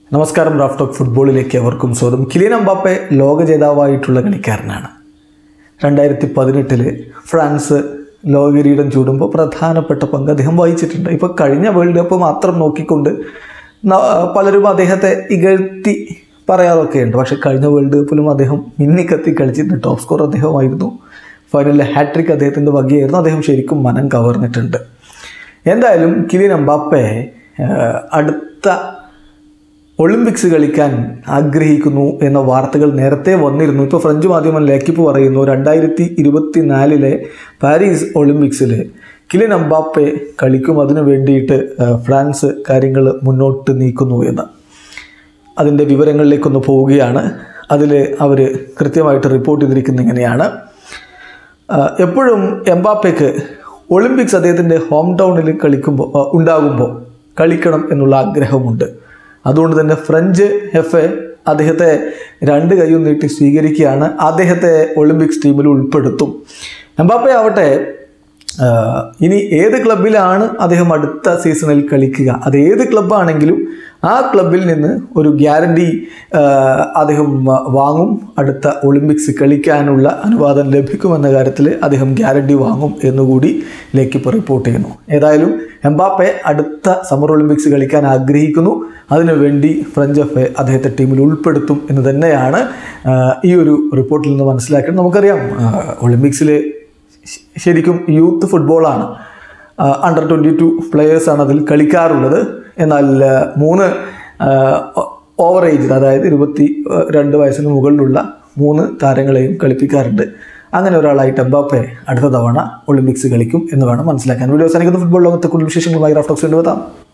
നമസ്കാരം Raf talk ഫുട്ബോളിലേക്ക് അവർക്കും സ്വാഗതം കിലിയൻ അമ്പാപ്പെ ലോക ജേതാവായിട്ടുള്ള കളിക്കാരനാണ് രണ്ടായിരത്തി പതിനെട്ടില് ഫ്രാൻസ് ലോക കിരീടം ചൂടുമ്പോൾ പ്രധാനപ്പെട്ട പങ്ക് അദ്ദേഹം വഹിച്ചിട്ടുണ്ട് ഇപ്പോൾ കഴിഞ്ഞ വേൾഡ് കപ്പ് മാത്രം നോക്കിക്കൊണ്ട് ന- പലരും അദ്ദേഹത്തെ ഇകഴ്ത്തി പറയാറൊക്കെ ഉണ്ട് പക്ഷേ കഴിഞ്ഞ വേൾഡ് കപ്പിലും അദ്ദേഹം മിന്നിക്കത്തി കളിച്ചിട്ടുണ്ട് ടോപ്പ് സ്കോർ അദ്ദേഹമായിരുന്നു ഫൈനലിലെ ഹാട്രിക് അദ്ദേഹത്തിൻ്റെ വകയായിരുന്നു അദ്ദേഹം ശരിക്കും മനം കവർന്നിട്ടുണ്ട് എന്തായാലും കിലിയൻ അമ്പാപ്പെ ആ, അടുത്ത ഒളിമ്പിക്സ് കളിക്കാൻ ആഗ്രഹിക്കുന്നു എന്ന വാർത്തകൾ നേരത്തെ വന്നിരുന്നു ഇപ്പോൾ ഫ്രഞ്ച് മാധ്യമം ലേക്കിപ്പ് പറയുന്നു രണ്ടായിരത്തി ഇരുപത്തി നാലിലെ പാരീസ് ഒളിമ്പിക്സിൽ കിലിൻ അമ്പാപ്പെ കളിക്കും അതിനു വേണ്ടിയിട്ട് ആ, ഫ്രാൻസ് കാര്യങ്ങൾ മുന്നോട്ട് നീക്കുന്നു എന്ന് അതിൻ്റെ വിവരങ്ങളിലേക്കൊന്ന് പോവുകയാണ് അതിൽ അവർ കൃത്യമായിട്ട് റിപ്പോർട്ട് ചെയ്തിരിക്കുന്നത് ഇങ്ങനെയാണ് ആ, എപ്പോഴും എംബാപ്പയ്ക്ക് ഒളിമ്പിക്സ് അദ്ദേഹത്തിൻ്റെ ഹോം ടൗണിൽ കളിക്കുമ്പോൾ ആ, ഉണ്ടാകുമ്പോൾ കളിക്കണം എന്നുള്ള ആഗ്രഹമുണ്ട് അതുകൊണ്ട് തന്നെ ഫ്രഞ്ച് എഫ് എ അദ്ദേഹത്തെ രണ്ട് കൈയും നീട്ടി സ്വീകരിക്കുകയാണ് അദ്ദേഹത്തെ ഒളിമ്പിക്സ് ടീമിൽ ഉൾപ്പെടുത്തും എംബാപ്പെ ആവട്ടെ ആ, ഇനി ഏത് ക്ലബിലാണ് അദ്ദേഹം അടുത്ത സീസണിൽ കളിക്കുക അത് ഏത് ക്ലബ്ബാണെങ്കിലും ആ ക്ലബിൽ നിന്ന് ഒരു ഗ്യാരണ്ടി അദ്ദേഹം വ- വാങ്ങും അടുത്ത ഒളിമ്പിക്സ് കളിക്കാനുള്ള അനുവാദം ലഭിക്കുമെന്ന കാര്യത്തിൽ അദ്ദേഹം ഗ്യാരണ്ടി വാങ്ങും എന്നുകൂടി ലേക്കിപ്പ് റിപ്പോർട്ട് ചെയ്യുന്നു ഏതായാലും എംബാപ്പെ അടുത്ത സമ്മർ ഒളിമ്പിക്സ് കളിക്കാൻ ആഗ്രഹിക്കുന്നു അതിനുവേണ്ടി ഫ്രഞ്ച് എഫ് എ അദ്ദേഹത്തെ ടീമിൽ ഉൾപ്പെടുത്തും എന്ന് തന്നെയാണ് ആ, ഈ ഒരു റിപ്പോർട്ടിൽ നിന്ന് മനസ്സിലാക്കുന്നത് നമുക്കറിയാം ഒളിമ്പിക്സിൽ ശ- ശരിക്കും യൂത്ത് ഫുട്ബോളാണ് അണ്ടർ ട്വൻറ്റി ടു പ്ലെയേഴ്സാണ് അതിൽ കളിക്കാറുള്ളത് എന്നാൽ ആ, മൂന്ന് ഓവർ ഏജ് അതായത് ഇരുപത്തി ആ, രണ്ട് വയസ്സിന് മുകളിലുള്ള മൂന്ന് താരങ്ങളെയും കളിപ്പിക്കാറുണ്ട് അങ്ങനെ ഒരാളായിട്ട് എംബാപ്പെ അടുത്ത തവണ ഒളിമ്പിക്സ് കളിക്കും എന്ന് വേണം മനസ്സിലാക്കാൻ വീഡിയോ അവസാനിക്കുന്ന ഫുട്ബോൾ ലോകത്തെ കൂടുതൽ വിശേഷങ്ങളുമായി റാഫ്റ്റോക്സ് കൊണ്ടുവരാം